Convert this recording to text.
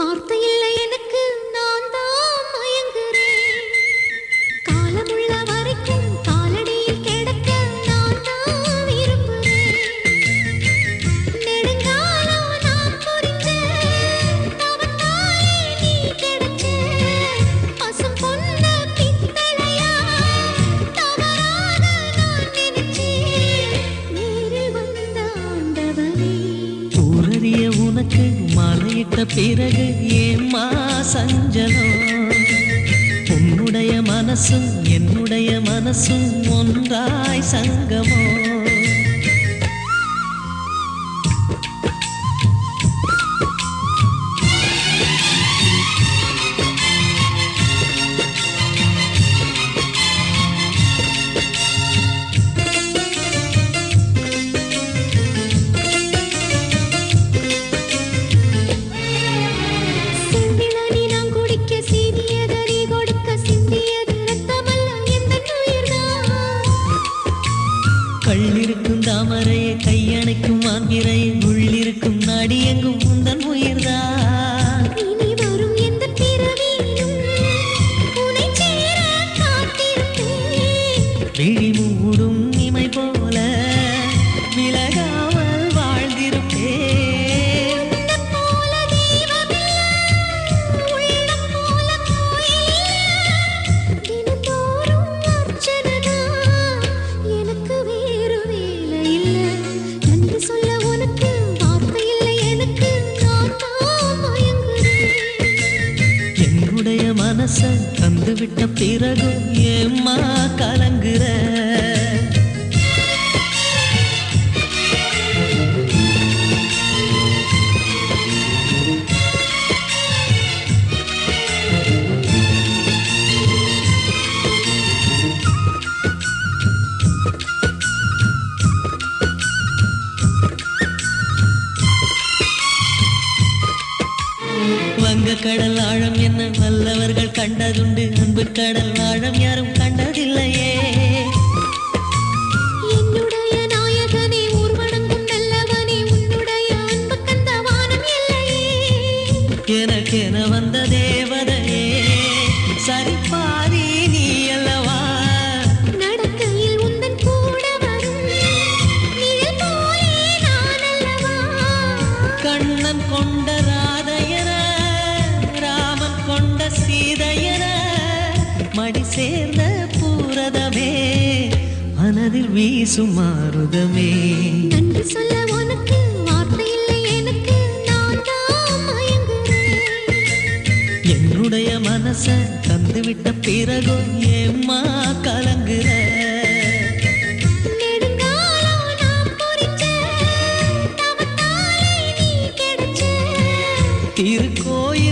வார்த்தை இல்லை எனக்கு நான் தான் மயங்குறேன் காலமுள்ள வரைக்கும் காலடியில் கிடக்க நான் தான் விரும்புறேன் நெடுங்காலம் நான் புரிஞ்ச தவத்தாலே நீ கிடைச்ச பசும் பொன்ன பித்தளையா தவறாக நான் நினைச்சேன் நேரில் வந்த ஆண்டவனே ஊரறிய உனக்கு மலையிட்ட பிறகு ஏம்மா சஞ்சலம் உன்னுடைய மனசும் என்னுடைய மனசும் ஒன்றாய் சங்கமோ செம்பிளனி நான் குடிக்க சீனியத நீ கொடுக்க சிந்தியது ரத்தமல்ல எந்தன் உயிர்தான் கள்ளிருக்கும் தாமரையை கையணைக்கும் மாந்திரையை உள்ளிருக்கும் நாடியெங்கும் உந்தன் உயிர்தான் இனி வரும் எந்த பிறவியிலும் உனை சேர காத்திருப்பேன் விழி மூடும் இமை போல விலகாமல் வாழ்ந்திருப்பேன் உன்னைப் போல தெய்வமில்ல, உள்ளம் போல கோயிலில்ல. தினந்தோறும் அர்ச்சனைதான், எனக்கு வேறு வேலை இல்ல. நன்றி சொல்ல உனக்கு வார்த்தை இல்லை எனக்கு நான் தான் மயங்குறேன் என்னுடைய மனச தந்துவிட்ட பிறகு ஏம்மா கலங்குற வங்க கடல் ஆழம் என்ன வல்லவர்கள் கண்டதுண்டு அன்பு கடல் ஆழம் யாரும் கண்டதில்லையே என்னுடைய நாயகனே ஊர்வனங்கும் நல்லவனே உன்னுடைய அன்பு கந்த வானம் எல்லையே எனக்கென வந்த தேவதையே சரிபாரி நீ அல்லவா நடக்கையில் உந்தன் கூட வரும் நிழல் போலே நான் அல்லவா கண்ணன் கொண்ட ராதையர ராமன் கொண்ட சீதையர மடி சேர்ந்த பூரதமே மனதில் வீசும் மாறுதமே நன்றி சொல்ல உனக்கு வார்த்தை இல்லை எனக்கு நான் தான் மயங்குறேன் என்னுடைய மனச தந்துவிட்ட பிறகு ஏம்மா கலங்குற நெடுங்காலம் நான் புரிஞ்ச தவத்தாலே நீ கிடைச்ச திருக்கோயில்